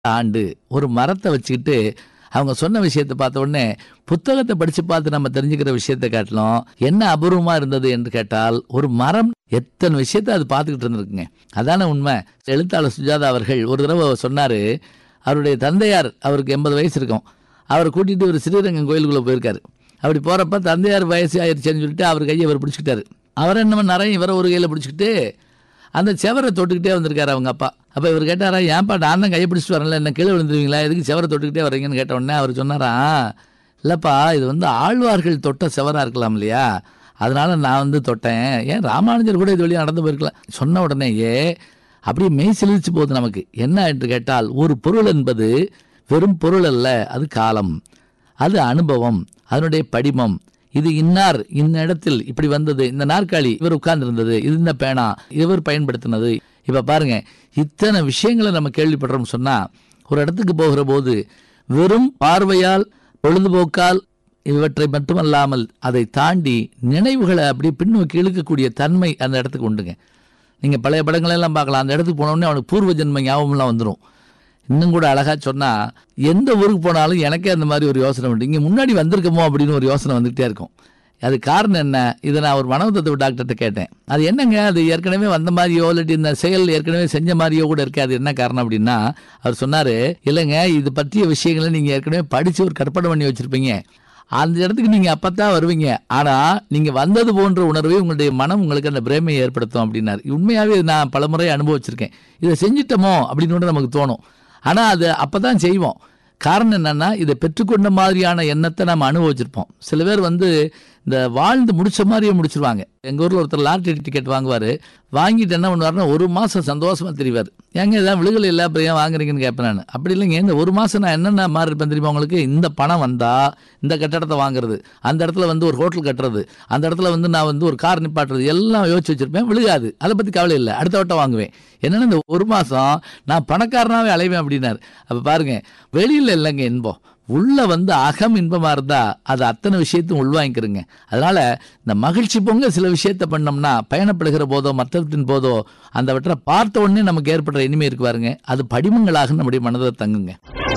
ஆண்டு ஒரு மரத்தை வச்சுக்கிட்டு அவங்க சொன்ன விஷயத்தை பார்த்த உடனே புத்தகத்தை படிச்சு பார்த்து நம்ம தெரிஞ்சுக்கிற விஷயத்தை காட்டிலும் என்ன அபூர்வமா இருந்தது என்று கேட்டால் ஒரு மரம் எத்தனை விஷயத்தை அது பார்த்துக்கிட்டு இருந்திருக்குங்க அதான உண்மை எழுத்தாளர் சுஜாதா அவர்கள் ஒரு தடவை சொன்னாரு அவருடைய தந்தையார் அவருக்கு எண்பது வயசு இருக்கும் அவரை கூட்டிட்டு ஒரு ஸ்ரீரங்கம் கோயிலுக்குள்ள போயிருக்காரு அப்படி போறப்ப தந்தையார் வயசு ஆயிடுச்சுன்னு சொல்லிட்டு அவர் கையை இவர் பிடிச்சிக்கிட்டாரு அவர் என்ன பண்ணாரா இவரை ஒரு கையில் பிடிச்சிக்கிட்டு அந்த செவரை தொட்டுக்கிட்டே வந்திருக்காரு அவங்க அப்பா அப்போ இவர் கேட்டாரா ஏன்ப்பா நான் தான் கையை பிடிச்சிட்டு வரல என்ன கீழே விழுந்துருவீங்களா எதுக்கு செவரை தொட்டுக்கிட்டே வர்றீங்கன்னு கேட்ட உடனே அவர் சொன்னாரா இல்லைப்பா இது வந்து ஆழ்வார்கள் தொட்ட செவராக இருக்கலாம் இல்லையா அதனால நான் வந்து தொட்டேன் ஏன் ராமானுஜர் கூட இது வழியாக நடந்து போயிருக்கலாம் சொன்ன உடனேயே அப்படியே மெய் சிலிர்ச்சு போகுது நமக்கு என்ன என்று கேட்டால் ஒரு பொருள் என்பது வெறும் பொருள் அல்ல அது காலம் அது அனுபவம் அதனுடைய படிமம் இது இன்னார் இந்த இடத்தில் இப்படி வந்தது இந்த நாற்காலி இவர் உட்கார்ந்து இருந்தது இது இந்த பேனா இவர் பயன்படுத்தினது இப்ப பாருங்க இத்தனை விஷயங்களை நம்ம கேள்விப்படுறோம் சொன்னா ஒரு இடத்துக்கு போகிற போது வெறும் பார்வையால் பொழுதுபோக்கால் இவற்றை மட்டுமல்லாமல் அதை தாண்டி நினைவுகளை அப்படியே பின்னோக்கி இழுக்கக்கூடிய தன்மை அந்த இடத்துக்கு உண்டுங்க நீங்க பழைய படங்களை எல்லாம் பார்க்கலாம் அந்த இடத்துக்கு போன உடனே அவனுக்கு பூர்வ ஜென்ம ஞாபகம்லாம் வந்துடும் இன்னும் கூட அழகா சொன்னா எந்த ஊருக்கு போனாலும் எனக்கே அந்த மாதிரி ஒரு யோசனை உண்டு இங்க முன்னாடி வந்திருக்கமோ அப்படின்னு ஒரு யோசனை வந்துகிட்டே இருக்கும் அது காரணம் என்ன இதை நான் ஒரு மனோதத்துவ டாக்டர்கிட்ட கேட்டேன் அது என்னங்க அது ஏற்கனவே வந்த மாதிரியோ இல்லாட்டி இந்த செயல் ஏற்கனவே செஞ்ச மாதிரியோ கூட இருக்கு அது என்ன காரணம் அப்படின்னா அவர் சொன்னாரு இல்லைங்க இது பற்றிய விஷயங்களை நீங்க ஏற்கனவே படிச்சு ஒரு கற்பனை பண்ணி வச்சிருப்பீங்க அந்த இடத்துக்கு நீங்க அப்பதான் வருவீங்க ஆனா நீங்க வந்தது போன்ற உணர்வை உங்களுடைய மனம் உங்களுக்கு அந்த பிரேமையை ஏற்படுத்தும் அப்படின்னாரு உண்மையாவே இது நான் பலமுறை அனுபவிச்சிருக்கேன் இதை செஞ்சிட்டோமோ அப்படின்னு கூட நமக்கு தோணும் ஆனா அது அப்பதான் செய்வோம் காரணம் என்னன்னா இதை பெற்றுக்கொண்ட மாதிரியான எண்ணத்தை நம்ம அனுபவிச்சிருப்போம் சில பேர் வந்து இந்த வாழ்ந்து முடிச்ச மாதிரியே முடிச்சிருவாங்க எங்க ஊர்ல ஒருத்தர் லாட்டரி டிக்கெட் வாங்குவாரு வாங்கிட்டு என்ன பண்ணுவாருன்னா ஒரு மாசம் சந்தோஷமா தெரிவார் ஏங்க இதான் விழுகல இல்ல அப்புறம் ஏன் வாங்குறீங்கன்னு கேட்பேன் நான் அப்படி இல்லைங்க இந்த ஒரு மாசம் நான் என்னென்ன மாறி இருப்பேன் தெரியுமா உங்களுக்கு இந்த பணம் வந்தா இந்த கட்டடத்தை வாங்குறது அந்த இடத்துல வந்து ஒரு ஹோட்டல் கட்டுறது அந்த இடத்துல வந்து நான் வந்து ஒரு கார் நிப்பாட்டுறது எல்லாம் யோசிச்சு வச்சிருப்பேன் விழுகாது அதை பத்தி கவலை இல்லை அடுத்த வட்டம் வாங்குவேன் என்னன்னா இந்த ஒரு மாசம் நான் பணக்காரனாவே அலைவேன் அப்படின்னாரு அப்ப பாருங்க வெளியில இல்லைங்க இன்பம் உள்ள வந்து அகம் இன்பமா இருந்தா அது அத்தனை விஷயத்தையும் உள்வாங்கிக்கிறங்க அதனால இந்த மகிழ்ச்சி பொங்க சில விஷயத்த பண்ணோம்னா பயணப்படுகிற போதோ மற்றத்தின் போதோ அந்த வற்றை பார்த்த உடனே நமக்கு ஏற்படுற இனிமை இருக்கு பாருங்க அது படிமங்களாக நம்முடைய மனதை தங்குங்க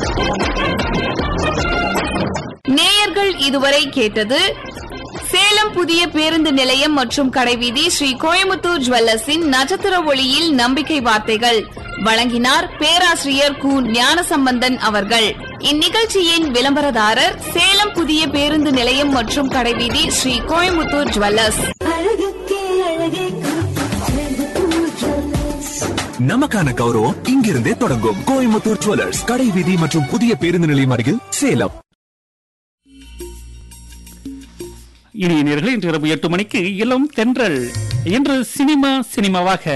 நேயர்கள் இதுவரை கேட்டது சேலம் புதிய பேருந்து நிலையம் மற்றும் கடைவீதி ஸ்ரீ கோயமுத்தூர் ஜுவல்லர்ஸின் நட்சத்திர ஒளியில் நம்பிக்கை வார்த்தைகள் வழங்கினார் பேராசிரியர் கு ஞானசம்பந்தன் அவர்கள் இந்நிகழ்ச்சியின் விளம்பரதாரர் சேலம் புதிய பேருந்து நிலையம் மற்றும் கடைவீதி ஸ்ரீ கோயமுத்தூர் ஜுவல்லர்ஸ் அழகுக்கே அழகே கோயம்புத்தூர் ஜுவல்லர்ஸ் நமக்கான கௌரவம் இங்கிருந்தே தொடங்கும் கோயம்புத்தூர் ஜுவல்லர்ஸ் கடை வீதி மற்றும் புதிய பேருந்து நிலையம் அருகில் சேலம் இனிய நேர்களே இன்று இரவு எட்டு மணிக்கு இளம் தென்றல் இன்று சினிமா சினிமாவாக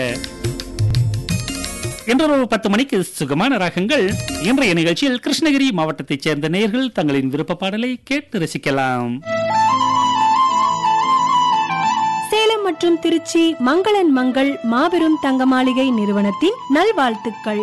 இன்றிரவு பத்து மணிக்கு சுகமான ராகங்கள் இன்றைய நிகழ்ச்சியில் கிருஷ்ணகிரி மாவட்டத்தைச் சேர்ந்த நேயர்கள் தங்களின் விருப்ப பாடலை கேட்டு ரசிக்கலாம் சேலம் மற்றும் திருச்சி மங்களன் மங்கள் மாபெரும் தங்க மாளிகை நிறுவனத்தின் நல்வாழ்த்துக்கள்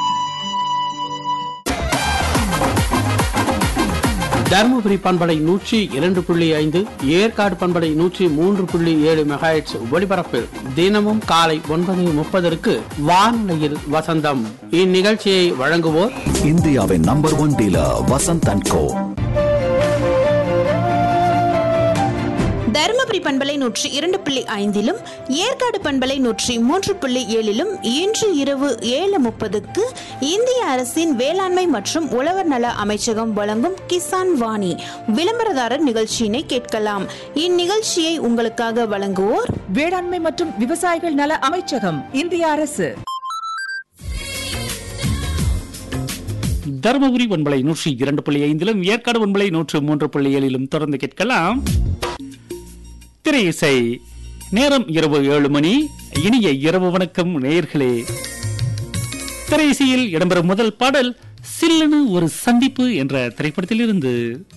தருமபுரி பண்பலை நூற்றி இரண்டு புள்ளி ஐந்து ஏற்காடு பண்பலை நூற்றி மூன்று புள்ளி ஏழு மெகாஹெட்ஸ் ஒளிபரப்பில் தினமும் காலை ஒன்பது முப்பதற்கு வானொலியில் வசந்தம் இந்நிகழ்ச்சியை வழங்குவோர் இந்தியாவின் number one dealer Vasanth and co Dharmapuri பண்பலை நூற்றி இரண்டு புள்ளி ஐந்திலும் ஏற்காடு பண்பலை நூற்றி மூன்று புள்ளி ஏழிலும் இன்று இரவு ஏழு முப்பதுக்கு இந்திய அரசின் வேளாண்மை மற்றும் உழவர் நல அமைச்சகம் வழங்கும் கிசான் வாணி விளம்பரதாரர் நிகழ்ச்சியினை கேட்கலாம் இந்நிகழ்ச்சியை உங்களுக்காக வழங்குவோர் வேளாண்மை மற்றும் விவசாயிகள் நல அமைச்சகம் இந்திய அரசு தருமபுரி ஒன்பலை நூற்றி இரண்டு புள்ளி ஐந்திலும் ஏற்காடு ஒன்பலை நூற்று மூன்று புள்ளி ஏழிலும் தொடர்ந்து கேட்கலாம் திரை இசை நேரம் இரவு ஏழு மணி இனிய இரவு வணக்கம் நேயர்களே திரை இசையில் இடம்பெறும் முதல் பாடல் சில்லனு ஒரு சந்திப்பு என்ற திரைப்படத்தில் இருந்து